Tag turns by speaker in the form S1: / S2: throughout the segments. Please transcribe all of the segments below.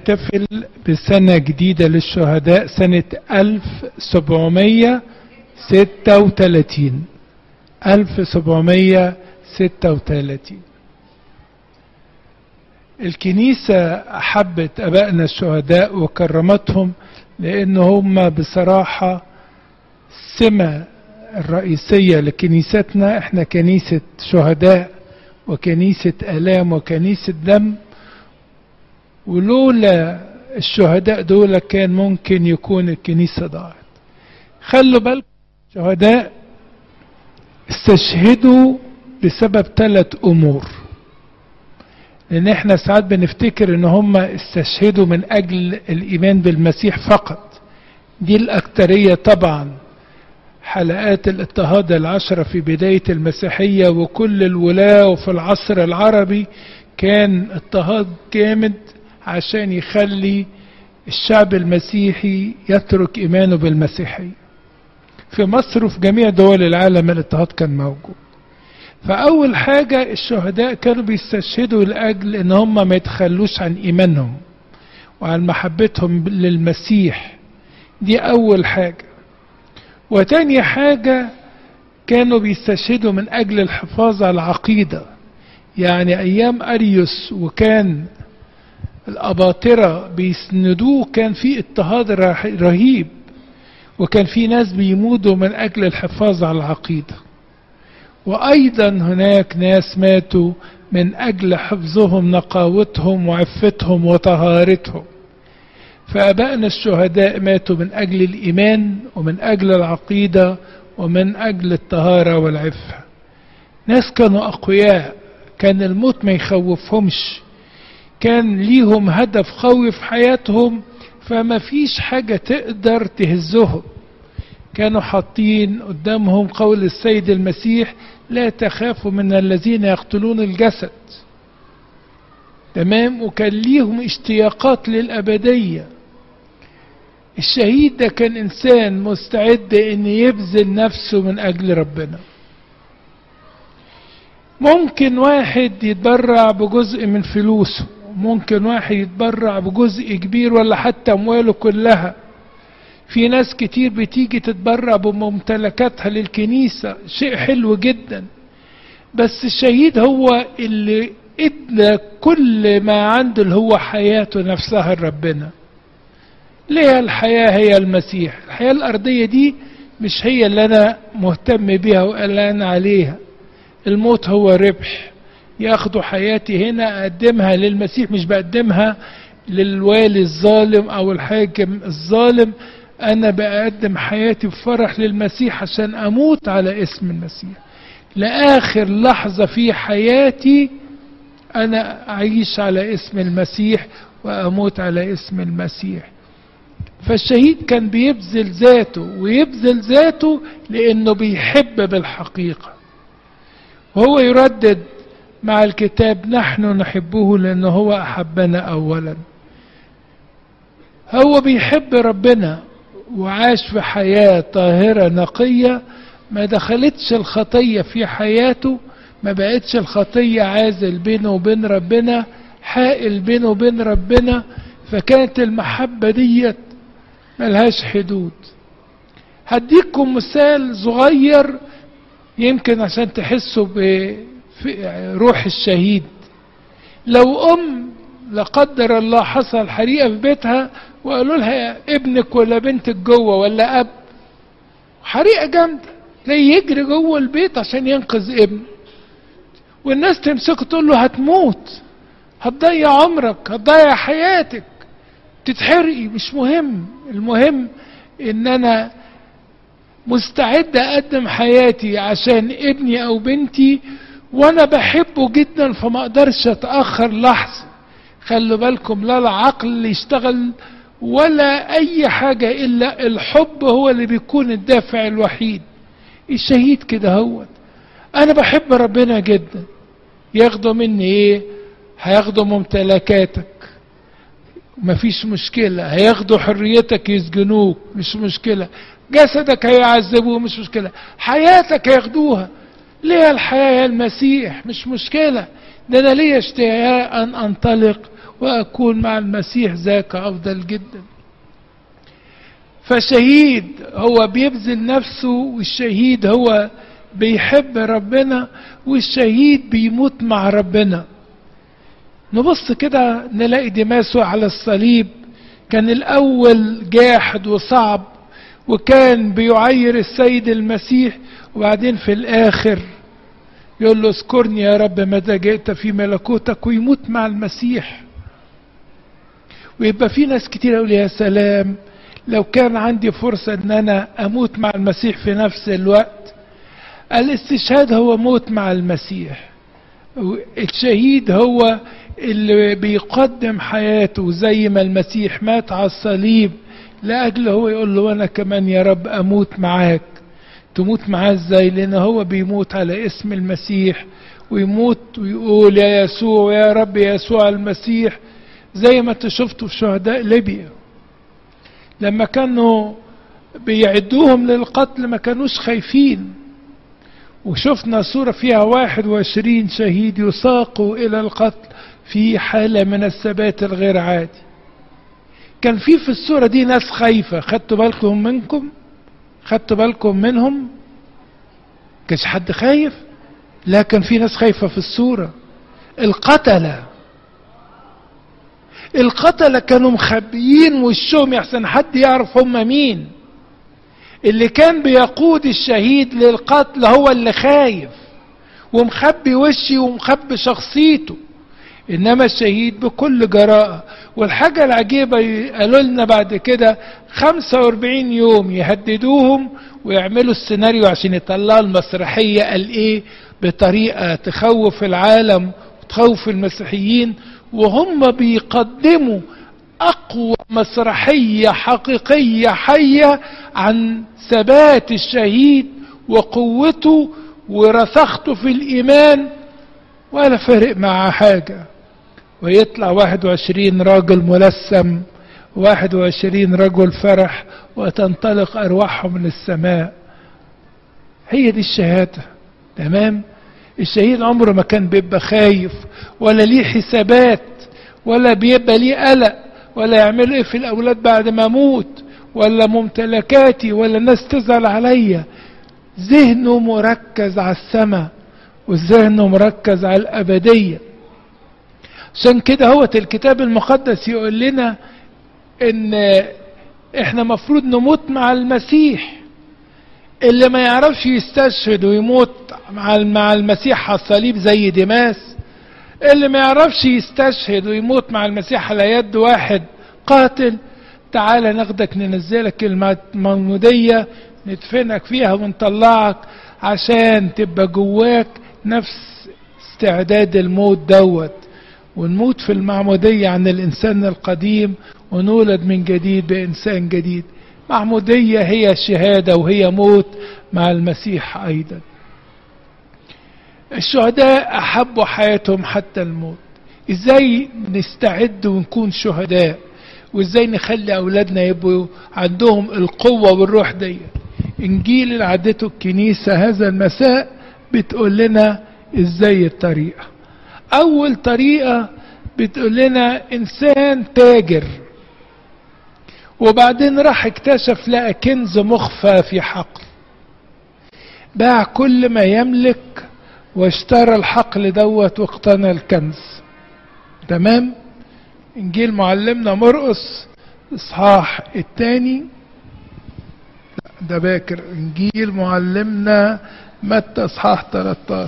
S1: بنحتفل بسنة جديدة للشهداء سنة 1736 1736 الكنيسة أحبت أبائنا الشهداء وكرمتهم لأن هم بصراحة السمة الرئيسية لكنيستنا احنا كنيسة شهداء وكنيسة آلام وكنيسة دم ولولا الشهداء دول كان ممكن يكون الكنيسة ضاعت خلوا بالكم الشهداء استشهدوا بسبب ثلاث أمور لأن احنا ساعات بنفتكر ان هم استشهدوا من أجل الإيمان بالمسيح فقط دي الأكترية طبعا حلقات الاضطهاد العشرة في بداية المسيحية وكل الولاة وفي العصر العربي كان اضطهاد جامد عشان يخلي الشعب المسيحي يترك إيمانه بالمسيحية في مصر وفي جميع دول العالم الاضطهاد كان موجود فأول حاجة الشهداء كانوا بيستشهدوا لأجل إن هم ما يتخلوش عن إيمانهم وعن محبتهم للمسيح دي أول حاجة وتاني حاجة كانوا بيستشهدوا من أجل الحفاظ على العقيدة يعني أيام أريوس وكان الأباطرة بيسندوه كان في اضطهاد رهيب وكان في ناس بيموتوا من أجل الحفاظ على العقيدة وأيضا هناك ناس ماتوا من أجل حفظهم نقاوتهم وعفتهم وطهارتهم فأبائنا الشهداء ماتوا من أجل الإيمان ومن أجل العقيدة ومن أجل الطهارة والعفة ناس كانوا أقوياء كان الموت ما يخوفهمش كان ليهم هدف قوي في حياتهم فما فيش حاجة تقدر تهزهم كانوا حاطين قدامهم قول السيد المسيح لا تخافوا من الذين يقتلون الجسد تمام وكان ليهم اشتياقات للأبدية الشهيد ده كان إنسان مستعد إن يبذل نفسه من أجل ربنا ممكن واحد يتبرع بجزء من فلوسه ممكن واحد يتبرع بجزء كبير ولا حتى أمواله كلها في ناس كتير بتيجي تتبرع بممتلكاتها للكنيسة شيء حلو جدا بس الشهيد هو اللي ادى كل ما عنده اللي هو حياته نفسها لربنا ليه الحياة هي المسيح الحياة الأرضية دي مش هي اللي أنا مهتم بيها وقلقان عليها الموت هو ربح ياخدوا حياتي هنا أقدمها للمسيح مش بقدمها للوالي الظالم أو الحاكم الظالم أنا بقدم حياتي بفرح للمسيح عشان أموت على اسم المسيح لآخر لحظة في حياتي أنا أعيش على اسم المسيح وأموت على اسم المسيح فالشهيد كان بيبذل ذاته ويبذل ذاته لأنه بيحب بالحقيقة وهو يردد مع الكتاب نحن نحبه لأنه هو أحبنا أولا هو بيحب ربنا وعاش في حياة طاهرة نقية ما دخلتش الخطية في حياته ما بقتش الخطية عازل بينه وبين ربنا حائل بينه وبين ربنا فكانت المحبة ديت ملهاش حدود هديكم مثال صغير يمكن عشان تحسوا بروح الشهيد لو ام لا قدر الله حصل حريقه في بيتها وقالوا لها ابنك ولا بنتك جوه ولا اب حريقه جامده تلاقيه يجري جوه البيت عشان ينقذ ابنه والناس تمسكه تقول له هتموت هتضيع عمرك هتضيع حياتك تتحرقي مش مهم المهم ان انا مستعد اقدم حياتي عشان ابني او بنتي وانا بحبه جدا فما اقدرش اتاخر لحظه خلوا بالكم لا العقل يشتغل ولا اي حاجه الا الحب هو اللي بيكون الدافع الوحيد الشهيد كده هو انا بحب ربنا جدا ياخدوا مني ايه هياخدوا ممتلكاتك مفيش مشكلة هياخدوا حريتك يسجنوك مش مشكلة جسدك هيعذبوه مش مشكلة حياتك هياخدوها ليه الحياة يا المسيح مش مشكلة ده أنا ليا اشتهاء أن أنطلق وأكون مع المسيح ذاك أفضل جدا فشهيد هو بيبذل نفسه والشهيد هو بيحب ربنا والشهيد بيموت مع ربنا نبص كده نلاقي دماسه على الصليب كان الأول جاحد وصعب وكان بيعير السيد المسيح وبعدين في الآخر يقول له اذكرني يا رب متى جئت في ملكوتك ويموت مع المسيح ويبقى في ناس كتير يقول يا سلام لو كان عندي فرصة ان انا اموت مع المسيح في نفس الوقت الاستشهاد هو موت مع المسيح الشهيد هو اللي بيقدم حياته زي ما المسيح مات على الصليب لأجل هو يقول له أنا كمان يا رب أموت معاك تموت معاه ازاي لأن هو بيموت على اسم المسيح ويموت ويقول يا يسوع يا رب يا يسوع المسيح زي ما انت شفتوا في شهداء ليبيا لما كانوا بيعدوهم للقتل ما كانوش خايفين وشفنا صورة فيها واحد وعشرين شهيد يساقوا إلى القتل في حالة من الثبات الغير عادي كان في في الصورة دي ناس خايفة خدتوا بالكم منكم خدتوا بالكم منهم كانش حد خايف لا كان في ناس خايفة في الصورة القتلة القتلة كانوا مخبيين وشهم يحسن حد يعرف هم مين اللي كان بيقود الشهيد للقتل هو اللي خايف ومخبي وشي ومخبي شخصيته انما الشهيد بكل جراءة والحاجة العجيبة قالوا لنا بعد كده 45 يوم يهددوهم ويعملوا السيناريو عشان يطلعوا المسرحية قال ايه بطريقة تخوف العالم وتخوف المسيحيين وهم بيقدموا اقوى مسرحية حقيقية حية عن ثبات الشهيد وقوته ورسخته في الايمان ولا فارق معاه حاجة ويطلع واحد وعشرين راجل ملثم واحد وعشرين رجل فرح وتنطلق أرواحهم من السماء هي دي الشهادة تمام الشهيد عمره ما كان بيبقى خايف ولا ليه حسابات ولا بيبقى ليه قلق ولا يعمل ايه في الاولاد بعد ما اموت ولا ممتلكاتي ولا الناس تزعل عليا ذهنه مركز على السماء والذهن مركز على الأبدية عشان كده هو الكتاب المقدس يقول لنا ان احنا مفروض نموت مع المسيح اللي ما يعرفش يستشهد ويموت مع مع المسيح على الصليب زي ديماس اللي ما يعرفش يستشهد ويموت مع المسيح على يد واحد قاتل تعالى ناخدك ننزلك المعمودية ندفنك فيها ونطلعك عشان تبقى جواك نفس استعداد الموت دوت ونموت في المعمودية عن الإنسان القديم ونولد من جديد بإنسان جديد معمودية هي شهادة وهي موت مع المسيح أيضا الشهداء أحبوا حياتهم حتى الموت إزاي نستعد ونكون شهداء وإزاي نخلي أولادنا يبقوا عندهم القوة والروح دي إنجيل اللي عدته الكنيسة هذا المساء بتقول لنا إزاي الطريقة أول طريقة بتقول لنا إنسان تاجر وبعدين راح اكتشف لقى كنز مخفى في حقل باع كل ما يملك واشترى الحقل دوت واقتنى الكنز تمام انجيل معلمنا مرقس اصحاح الثاني ده باكر انجيل معلمنا متى اصحاح 13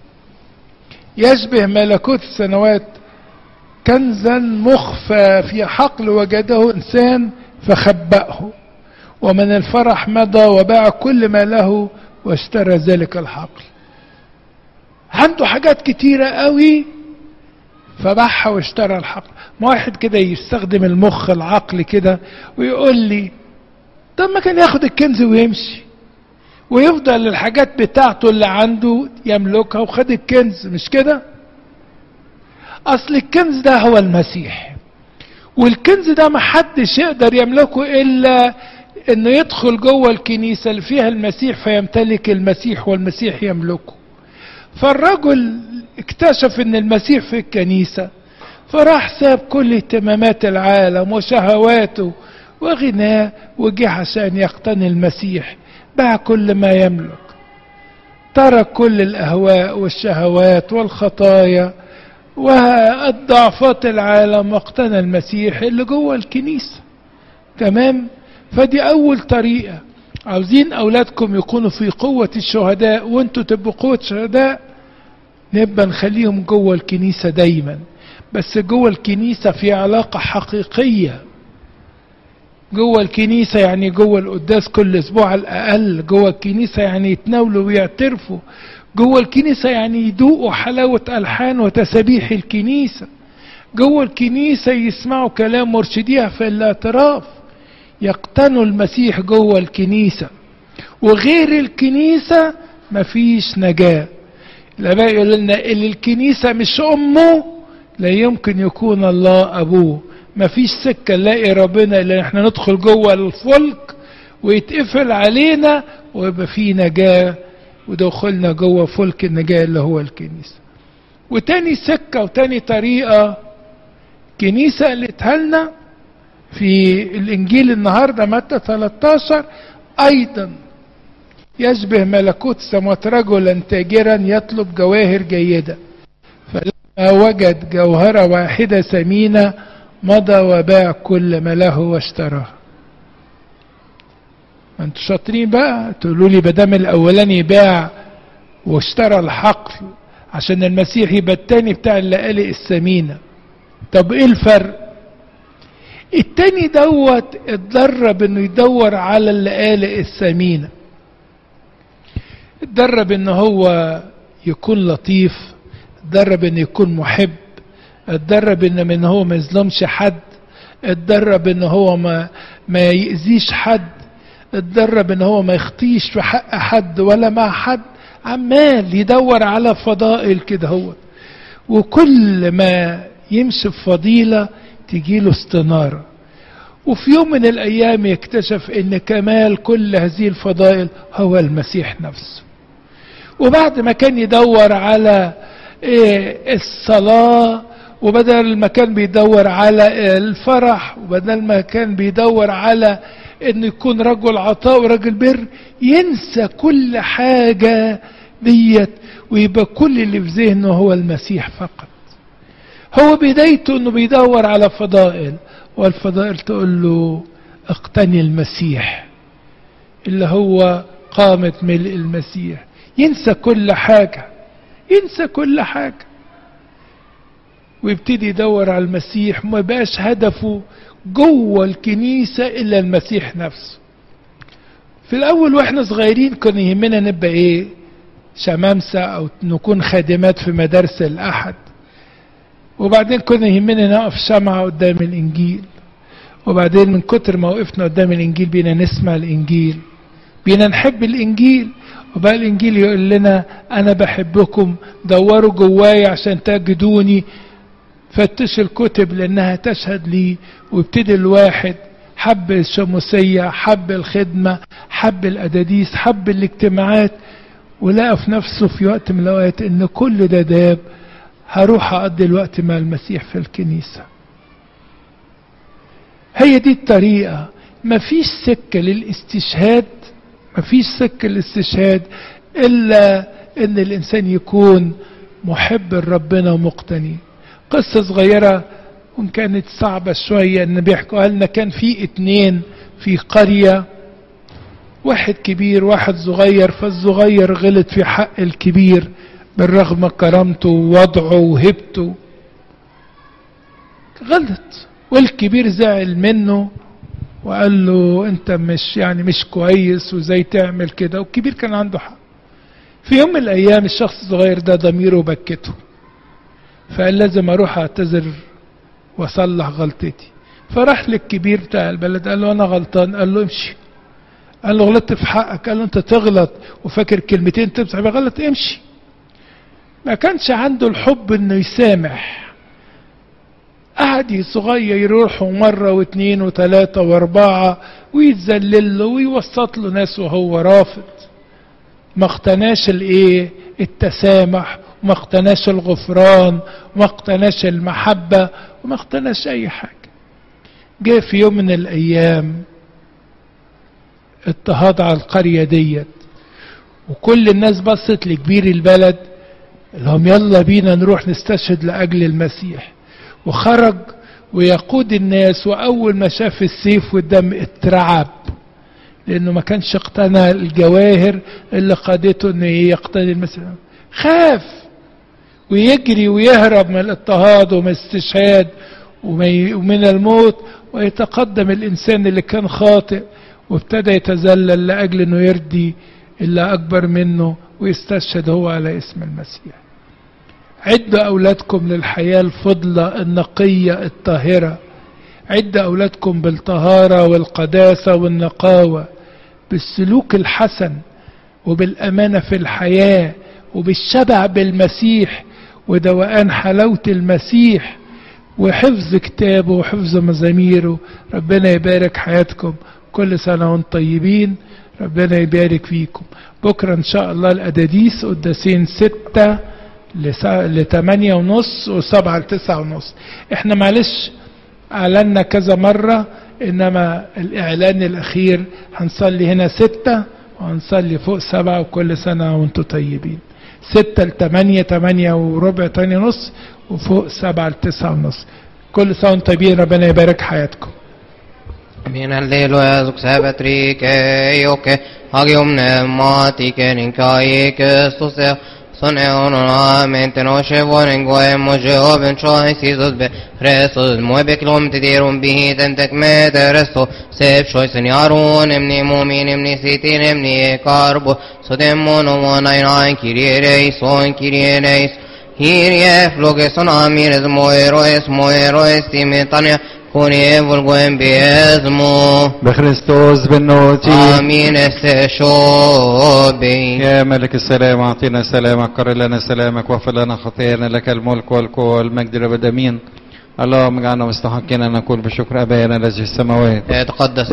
S1: يشبه ملكوت السنوات كنزا مخفى في حقل وجده انسان فخبأه ومن الفرح مضى وباع كل ما له واشترى ذلك الحقل عنده حاجات كتيرة قوي فباعها واشترى الحقل ما واحد كده يستخدم المخ العقل كده ويقول لي طب ما كان ياخد الكنز ويمشي ويفضل الحاجات بتاعته اللي عنده يملكها وخد الكنز مش كده اصل الكنز ده هو المسيح والكنز ده ما حدش يقدر يملكه الا انه يدخل جوه الكنيسة اللي فيها المسيح فيمتلك المسيح والمسيح يملكه فالرجل اكتشف ان المسيح في الكنيسة فراح ساب كل اهتمامات العالم وشهواته وغناه وجه عشان يقتني المسيح باع كل ما يملك ترك كل الاهواء والشهوات والخطايا والضعفات العالم واقتنى المسيح اللي جوه الكنيسه تمام فدي اول طريقه عاوزين اولادكم يكونوا في قوه الشهداء وانتوا تبقوا قوه شهداء نبقى نخليهم جوه الكنيسه دايما بس جوه الكنيسه في علاقه حقيقيه جوه الكنيسة يعني جوه القداس كل أسبوع على الأقل جوه الكنيسة يعني يتناولوا ويعترفوا جوه الكنيسة يعني يدوقوا حلاوة ألحان وتسابيح الكنيسة جوه الكنيسة يسمعوا كلام مرشديها في الاعتراف يقتنوا المسيح جوه الكنيسة وغير الكنيسة مفيش نجاة الآباء يقول لنا اللي الكنيسة مش أمه لا يمكن يكون الله أبوه مفيش سكة نلاقي ربنا إلا احنا ندخل جوه الفلك ويتقفل علينا ويبقى في نجاة ودخلنا جوه فلك النجاة اللي هو الكنيسة وتاني سكة وتاني طريقة كنيسة قالتها لنا في الإنجيل النهاردة متى 13 أيضا يشبه ملكوت السماوات رجلا تاجرا يطلب جواهر جيدة فلما وجد جوهرة واحدة ثمينة مضى وباع كل ما له واشتراه ما انتوا شاطرين بقى تقولوا لي بدام الاولاني باع واشترى الحقل عشان المسيح يبقى التاني بتاع اللقالق الثمينه طب ايه الفرق التاني دوت اتدرب انه يدور على اللقالق الثمينه اتدرب ان هو يكون لطيف اتدرب انه يكون محب اتدرب ان من هو ما يظلمش حد اتدرب ان هو ما ما يأذيش حد اتدرب ان هو ما يخطيش في حق حد ولا مع حد عمال يدور على فضائل كده هو وكل ما يمشي في فضيلة تجيله استنارة وفي يوم من الأيام يكتشف أن كمال كل هذه الفضائل هو المسيح نفسه وبعد ما كان يدور على الصلاة وبدل ما كان بيدور على الفرح وبدل ما كان بيدور على انه يكون رجل عطاء ورجل بر ينسى كل حاجة ديت ويبقى كل اللي في ذهنه هو المسيح فقط هو بدايته انه بيدور على فضائل والفضائل تقول له اقتني المسيح اللي هو قامة ملء المسيح ينسى كل حاجة ينسى كل حاجة ويبتدي يدور على المسيح ما بقاش هدفه جوه الكنيسة إلا المسيح نفسه في الأول وإحنا صغيرين كان يهمنا نبقى إيه شمامسة أو نكون خادمات في مدارس الأحد وبعدين كنا يهمنا نقف شمعة قدام الإنجيل وبعدين من كتر ما وقفنا قدام الإنجيل بينا نسمع الإنجيل بينا نحب الإنجيل وبقى الإنجيل يقول لنا أنا بحبكم دوروا جواي عشان تجدوني فتشوا الكتب لأنها تشهد لي ويبتدي الواحد حب الشموسية حب الخدمة حب الأداديس حب الاجتماعات ولقى في نفسه في وقت من الأوقات إن كل ده داب هروح أقضي الوقت مع المسيح في الكنيسة هي دي الطريقة مفيش سكة للاستشهاد مفيش سكة للاستشهاد إلا إن الإنسان يكون محب لربنا ومقتني قصة صغيرة وإن كانت صعبة شوية إن بيحكوها لنا كان في اتنين في قرية واحد كبير واحد صغير فالصغير غلط في حق الكبير بالرغم كرامته ووضعه وهبته غلط والكبير زعل منه وقال له انت مش يعني مش كويس وازاي تعمل كده والكبير كان عنده حق في يوم من الايام الشخص الصغير ده ضميره بكته فقال لازم اروح اعتذر واصلح غلطتي فراح للكبير بتاع البلد قال له انا غلطان قال له امشي قال له غلطت في حقك قال له انت تغلط وفاكر كلمتين تمسح غلط امشي ما كانش عنده الحب انه يسامح قعد صغير يروحوا مرة واثنين وثلاثة واربعة ويتذلل له ويوسط له ناس وهو رافض ما اقتناش الايه التسامح وما اقتناش الغفران وما اقتناش المحبة وما اقتناش أي حاجة جه في يوم من الأيام اضطهاد على القرية ديت وكل الناس بصت لكبير البلد لهم يلا بينا نروح نستشهد لأجل المسيح وخرج ويقود الناس وأول ما شاف السيف والدم اترعب لأنه ما كانش اقتنى الجواهر اللي قادته أنه يقتني المسيح خاف ويجري ويهرب من الاضطهاد ومن الاستشهاد ومن الموت ويتقدم الإنسان اللي كان خاطئ وابتدى يتذلل لأجل أنه يرضي اللي أكبر منه ويستشهد هو على اسم المسيح عدوا أولادكم للحياة الفضلة النقية الطاهرة عد أولادكم بالطهارة والقداسة والنقاوة بالسلوك الحسن وبالأمانة في الحياة وبالشبع بالمسيح ودوقان حلاوة المسيح وحفظ كتابه وحفظ مزاميره ربنا يبارك حياتكم كل سنة وانتم طيبين ربنا يبارك فيكم بكرة ان شاء الله الأداديس قداسين ستة لثمانية ونص وسبعة لتسعة ونص احنا معلش اعلنا كذا مرة انما الاعلان الاخير هنصلي هنا ستة وهنصلي فوق سبعة وكل سنة وانتم طيبين ستة لتمانية تمانية وربع تاني نص وفوق سبعة لتسعة ونص كل سنة وانتم طيبين ربنا يبارك حياتكم
S2: Min alleluia succebet rike joke hagium pneumatiche ninkai Christus Son eonon amen ten oshe vonen goem moje oben choy sizus be Christus moe beklom tidirum bihi tentek me teresto sep shoy sen yarun emni mumin emni sitin emni karbo sodem mono monain ain kirie reis on kirie reis Kyrie flogeson amires moeroes moeroes timetania كوني فولغوين بيزمو
S3: بخريستوس بالنوتي
S2: آمين استشوبي
S3: يا ملك السلام أعطينا سلامك قرر لنا سلامك واغفر لنا خطايانا لك الملك والقوة والمجد الأبد آمين اللهم اجعلنا مستحقين أن نكون بشكر أبانا الذي في السماوات
S2: يتقدس